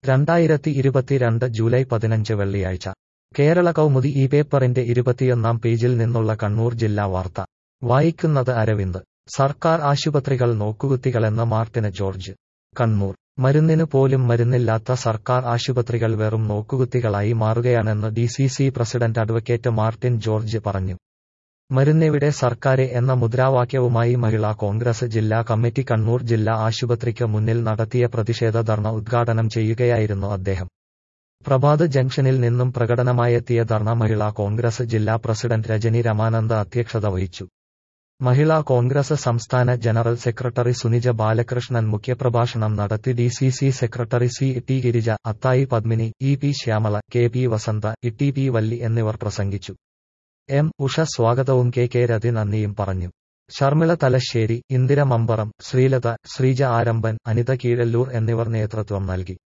രണ്ടായിരത്തി ഇരുപത്തിരണ്ട് ജൂലൈ പതിനഞ്ച് വെള്ളിയാഴ്ച കേരള കൗമുദി ഈ പേപ്പറിന്റെ ഇരുപത്തിയൊന്നാം പേജിൽ നിന്നുള്ള കണ്ണൂർ ജില്ലാ വാർത്ത വായിക്കുന്നത് അരവിന്ദ് സർക്കാർ ആശുപത്രികൾ നോക്കുകുത്തികളെന്ന മാർട്ടിന് ജോർജ് കണ്ണൂർ മരുന്നിന് പോലും മരുന്നില്ലാത്ത സർക്കാർ ആശുപത്രികൾ വെറും നോക്കുകുത്തികളായി മാറുകയാണെന്ന് D C C president advocate Martin George പറഞ്ഞു മരുന്നെവിടെ സർക്കാരെ എന്ന മുദ്രാവാക്യവുമായി മഹിളാ കോൺഗ്രസ് ജില്ലാ കമ്മിറ്റി കണ്ണൂർ ജില്ലാ ആശുപത്രിക്ക് മുന്നിൽ നടത്തിയ പ്രതിഷേധ ധർണ ഉദ്ഘാടനം ചെയ്യുകയായിരുന്നു അദ്ദേഹം പ്രഭാത് ജംഗ്ഷനിൽ നിന്നും പ്രകടനമായെത്തിയ ധർണ മഹിളാ കോൺഗ്രസ് ജില്ലാ പ്രസിഡന്റ് രജനി രമാനന്ദ അധ്യക്ഷത വഹിച്ചു മഹിളാ കോൺഗ്രസ് സംസ്ഥാന ജനറൽ സെക്രട്ടറി സുനിജ ബാലകൃഷ്ണൻ മുഖ്യപ്രഭാഷണം നടത്തി D C C secretary C T Girija അത്തായി Padmini E P Shyamala K P Vasantha E P Valli എന്നിവർ പ്രസംഗിച്ചു എം ഉഷ സ്വാഗതവും കെ കെ രതി നന്ദിയും പറഞ്ഞു ശർമിള തലശ്ശേരി ഇന്ദിര മമ്പറം ശ്രീലത ശ്രീജ ആരംഭൻ അനിത കീഴല്ലൂർ എന്നിവർ നേതൃത്വം നൽകി